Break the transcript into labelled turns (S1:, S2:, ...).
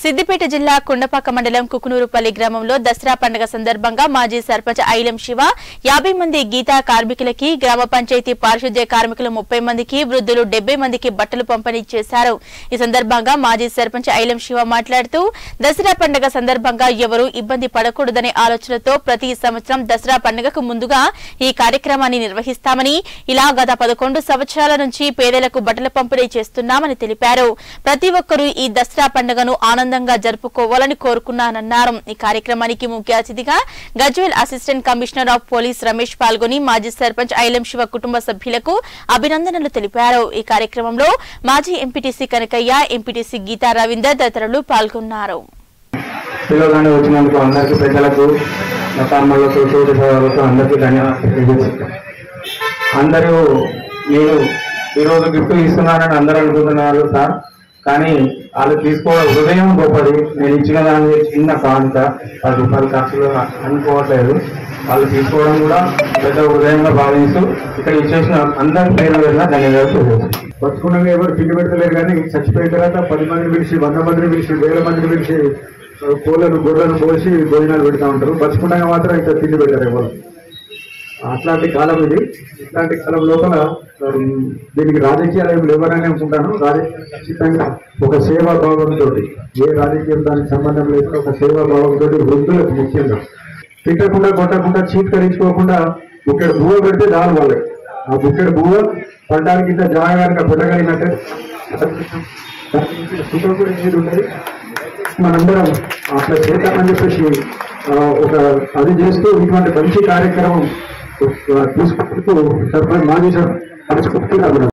S1: సిద్దిపేట జిల్లా కుండపాక మండలం కుకునూరుపల్లి గ్రామంలో దసరా పండుగ సందర్భంగా మాజీ సర్పంచ్ ఐలం శివ యాభై మంది గీతా కార్మికులకి గ్రామ పంచాయతీ పారిశుద్ధ్య కార్మికులు ముప్పై మందికి వృద్ధులు డెబ్బై మందికి బట్టలు పంపిణీ చేశారు ఈ సందర్భంగా మాజీ సర్పంచ్ ఐలం శివ మాట్లాడుతూ దసరా పండుగ సందర్భంగా ఎవరూ ఇబ్బంది పడకూడదనే ఆలోచనతో ప్రతి సంవత్సరం దసరా పండుగకు ముందుగా ఈ కార్యక్రమాన్ని నిర్వహిస్తామని ఇలా గత పదకొండు సంవత్సరాల నుంచి పేదలకు బట్టల పంపిణీ చేస్తున్నామని తెలిపారు ప్రతి ఒక్కరూ ఈ దసరా పండుగను ఆనందంగా జరుపుకోవాలని కోరుకున్నానన్నారు ఈ కార్యక్రమానికి ముఖ్య అతిథిగా Gajwel assistant commissioner of police Ramesh పాల్గొని మాజీ సర్పంచ్ ఐలం శివ కుటుంబ సభ్యులకు అభినందనలు తెలిపారు ఈ కార్యక్రమంలో మాజీ ఎంపీటీసీ కనకయ్య ఎంపీటీసీ గీతా రవీందర్ తదితరులు పాల్గొన్నారు
S2: పిల్లగానే వచ్చినందుకు అందరికీ పెద్దలకు మా తమ్ముళ్ళకు తోటి సోదరులకు అందరికీ ధన్యవాదాలు తెలియజేస్తాను అందరూ నేను ఈరోజు గిఫ్ట్ ఇస్తున్నానని అందరూ అనుకుంటున్నారు సార్ కానీ వాళ్ళు తీసుకోవడం హృదయం గొప్పది నేను ఇచ్చిన దాని చిన్న కానుక పది రూపాయలు ఖర్చులు అనుకోవట్లేదు వాళ్ళు తీసుకోవడం కూడా పెద్ద హృదయంగా భావిస్తూ ఇక్కడ ఇచ్చేసిన అందరి పేరు వెళ్ళిన ధన్యవాదాలు తెలియజేస్తాను
S3: బతుకున్నగా ఎవరు తిండి పెడతలేరు కానీ చచ్చిపోయిన తర్వాత పది మందిని పిలిచి వంద మందిని పిలిచి వేల మందిని పిలిచి ఆ, కోళ్ళను గొర్రెలను పోసి భోజనాలు పెడతా ఉంటారు బతుకున్నగా మాత్రం ఇంకా తిండి పెట్టారు ఎవరు అట్లాంటి కాలం ఇది ఇట్లాంటి కాలం లోపల ఉమ్, దీనికి రాజకీయాలు ఏమి లేవరని అనుకుంటాను రాజకీయాలు ఖచ్చితంగా ఒక సేవా భావంతో ఏ రాజకీయం దానికి సంబంధం లేకుండా ఒక సేవా భావంతో వృద్ధులకు ముఖ్యంగా తిట్టకుండా కొట్టకుండా చీత్కరించుకోకుండా బుక్కెడు బువ్వ పెడితే దాని వాళ్ళకి ఆ బుక్కెడు బువ్వ పడ్డానికి ఇంత జాగానికి పెట్టగలిగినట్టే సుఖం కూడా ఏది ఉండదు మనందరం అట్లా చేద్దామని చెప్పేసి ఆ, ఒక అది చేస్తూ ఇటువంటి మంచి కార్యక్రమం ఆ, తీసుకుంటూ సర్పంచ్ మాజీ సర్పంచ్